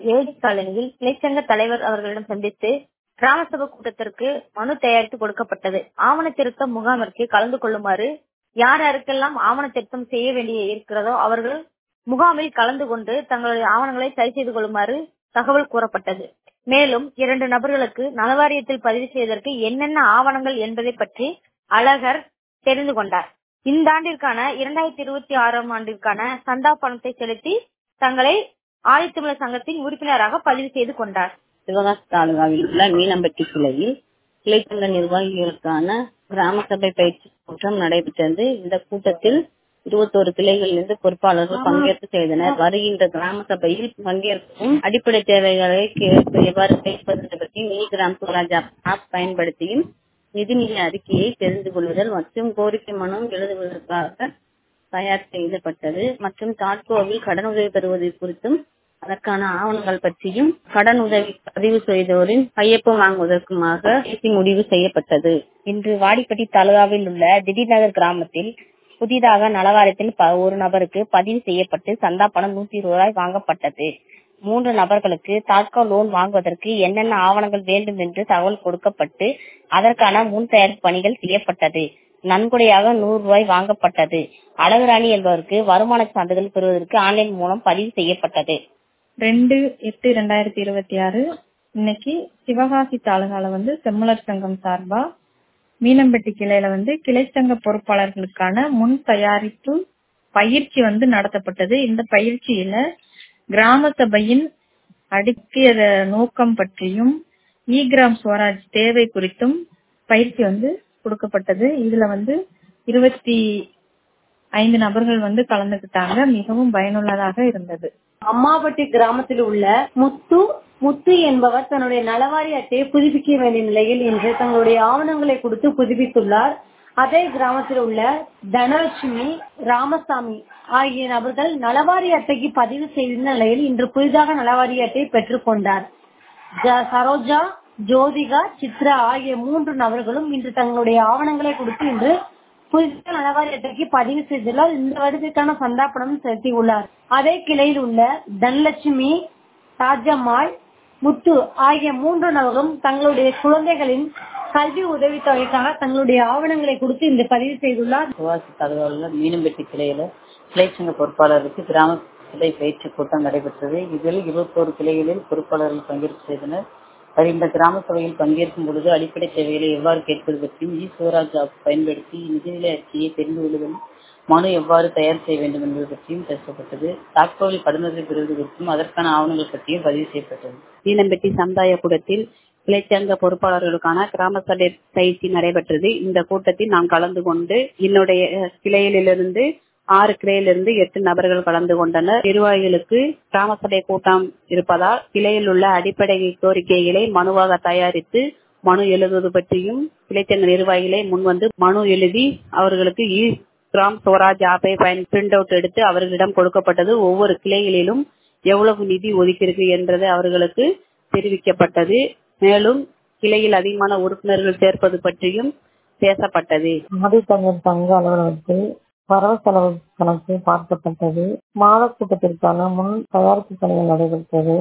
ஏடி காலனியில் கிளைச்சங்க தலைவர் அவர்களிடம் சந்தித்து கிராம சபை கூட்டத்திற்கு மனு தயாரித்து கொடுக்கப்பட்டது ஆவண திருத்த முகாமிற்கு கலந்து கொள்ளுமாறு யார் யாருக்கெல்லாம் ஆவண திருத்தம் செய்ய வேண்டிய இருக்கிறதோ அவர்கள் முகாமில் கலந்து கொண்டு தங்களுடைய ஆவணங்களை சரி செய்து கொள்ளுமாறு தகவல் கூறப்பட்டது மேலும் இரண்டு நபர்களுக்கு நலவாரியத்தில் பதிவு செய்வதற்கு என்னென்ன ஆவணங்கள் என்பதை பற்றி அழகர் தெரிந்து கொண்டார் இந்த ஆண்டிற்கான இரண்டாயிரத்தி இருபத்தி ஆறாம் ஆண்டிற்கான சந்தா பணத்தை செலுத்தி தங்களை ஆதித்தமிழர் சங்கத்தின் உறுப்பினராக பதிவு செய்து கொண்டார் சிவகாசி தாலுகாவில் உள்ள மீனம்பட்டி கிளையில் கிளைச்சங்க நிர்வாகிகளுக்கான கிராம சபை பயிற்சி கூட்டம் நடைபெற்றது இந்த கூட்டத்தில் இருபத்தோரு கிளைகளிலிருந்து பொறுப்பாளர்கள் பங்கேற்பு செய்தனர் வருகின்ற கிராம சபையில் பங்கேற்கும் அடிப்படை தேவைகளை எவ்வாறு கேட்பது பற்றி மினி கிராம் சுவராஜ் ஆப் பயன்படுத்தியும் நிதிநிலை அறிக்கையை தெரிந்து கொள்ளுதல் மற்றும் கோரிக்கை மனு எழுதுவதற்காக தயார் செய்யப்பட்டது மற்றும் தாட்கோவில் கடனுதவி பெறுவது குறித்தும் அதற்கான ஆவணங்கள் பற்றியும் கடன் உதவி பதிவு செய்தோரின் கையொப்பம் வாங்குவதற்குமாக பேசி முடிவு செய்யப்பட்டது இன்று வாடிப்பட்டி தாலுகாவில் உள்ள திடீர்நகர் கிராமத்தில் புதிதாக நலவாரியத்தில் ஒரு நபருக்கு பதிவு செய்யப்பட்டு சந்தா பணம் நூத்தி இருபது ரூபாய் வாங்கப்பட்டது மூன்று நபர்களுக்கு தாட்கோ லோன் வாங்குவதற்கு என்னென்ன ஆவணங்கள் வேண்டும் என்று தகவல் கொடுக்கப்பட்டு அதற்கான முன் தயாரிப்பு பணிகள் செய்யப்பட்டது நன்கொடையாக நூறு ரூபாய் வாங்கப்பட்டது அழகுராணி என்பவருக்கு வருமான சான்றிதழ் பெறுவதற்கு ஆன்லைன் மூலம் பதிவு செய்யப்பட்டது ரெண்டு எட்டு ரெண்டாயிரத்தி இருபத்தி ஆறு இன்னைக்கு சிவகாசி தாலுகால வந்து செம்மலர் சங்கம் சார்பா மீனம்பட்டி கிளையில வந்து கிளை சங்க பொறுப்பாளர்களுக்கான முன் தயாரிப்பு பயிற்சி வந்து நடத்தப்பட்டது இந்த பயிற்சியில கிராம சபையின் அடுக்கிய நோக்கம் பற்றியும் இ கிராம் ஸ்வராஜ் தேவை குறித்தும் பயிற்சி வந்து கொடுக்கப்பட்டது இதுல வந்து இருபத்தி ஐந்து நபர்கள் வந்து கலந்துகிட்டாங்க மிகவும் பயனுள்ளதாக இருந்தது அம்மாபட்டி கிராமத்தில் உள்ள முத்து முத்து என்பவர் தன்னுடைய நலவாரி அட்டையை புதுப்பிக்க வேண்டிய நிலையில் இன்று தங்களுடைய ஆவணங்களை கொடுத்து புதுப்பித்துள்ளார் அதே கிராமத்தில் உள்ள தனலட்சுமி ராமசாமி ஆகிய நபர்கள் நலவாரி அட்டைக்கு பதிவு செய்திருந்த நிலையில் இன்று புதிதாக நலவாரி அட்டை பெற்றுக் கொண்டார் சரோஜா ஜோதிகா சித்ரா ஆகிய மூன்று நபர்களும் இன்று தங்களுடைய ஆவணங்களை கொடுத்து இன்று புதிதாக நலவாரி அட்டைக்கு பதிவு செய்துள்ளார் இந்த வருடத்திற்கான சந்தாப்பணம் செலுத்தியுள்ளார் அதே கிளையில் உள்ள தனலட்சுமி ராஜம்மாள் முத்து ஆகிய மூன்று நபர்களும் தங்களுடைய குழந்தைகளின் கல்வி உதவித்தொகைக்காக தங்களுடைய ஆவணங்களை கொடுத்து இந்த பதிவு செய்துள்ளார் சிவாசி தகவலில் மீனம்பட்டி கிளையில கிளைச்சங்க பொறுப்பாளருக்கு கிராம சபை பயிற்சி கூட்டம் நடைபெற்றது இதில் இருபத்தோரு கிளைகளில் பொறுப்பாளர்கள் பங்கேற்பு செய்தனர் வருகின்ற கிராம சபையில் பங்கேற்கும் பொழுது அடிப்படை தேவைகளை எவ்வாறு கேட்பது பற்றியும் இ சிவராஜ் ஆப் பயன்படுத்தி நிதிநிலை அறிக்கையை தெரிந்து கொள்ளுதல் மனு எவ்வாறு தயார் செய்ய வேண்டும் என்பது பற்றியும் பேசப்பட்டது தாக்கோவில் கடனுதவி பெறுவது குறித்தும் அதற்கான ஆவணங்கள் பற்றியும் பதிவு செய்யப்பட்டது மீனம்பட்டி சமுதாய கூடத்தில் கிளைச்சங்க பொறுப்பாளர்களுக்கான கிராம சபை பயிற்சி நடைபெற்றது இந்த கூட்டத்தில் நாம் கலந்து கொண்டு என்னுடைய கிளையிலிருந்து ஆறு கிளையிலிருந்து எட்டு நபர்கள் கலந்து கொண்டனர் நிர்வாகிகளுக்கு கிராம சபை கூட்டம் இருப்பதால் கிளையில் உள்ள அடிப்படை கோரிக்கைகளை மனுவாக தயாரித்து மனு எழுதுவது பற்றியும் கிளைச்சங்க நிர்வாகிகளை முன்வந்து மனு எழுதி அவர்களுக்கு இ கிராம் ஸ்வராஜ் ஆப்பை பயன் பிரிண்ட் அவுட் எடுத்து அவர்களிடம் கொடுக்கப்பட்டது ஒவ்வொரு கிளைகளிலும் எவ்வளவு நிதி ஒதுக்கியிருக்கு என்றது அவர்களுக்கு தெரிவிக்கப்பட்டது மேலும் கிளையில் அதிகமான உறுப்பினர்கள் சேர்ப்பது பற்றியும் பேசப்பட்டது ஆதித்தமிழர் சங்க அலுவலகத்தில் வரவு செலவு கணக்கு பார்க்கப்பட்டது மாத கூட்டத்திற்கான முன் தயாரிப்பு பணிகள் நடைபெற்றது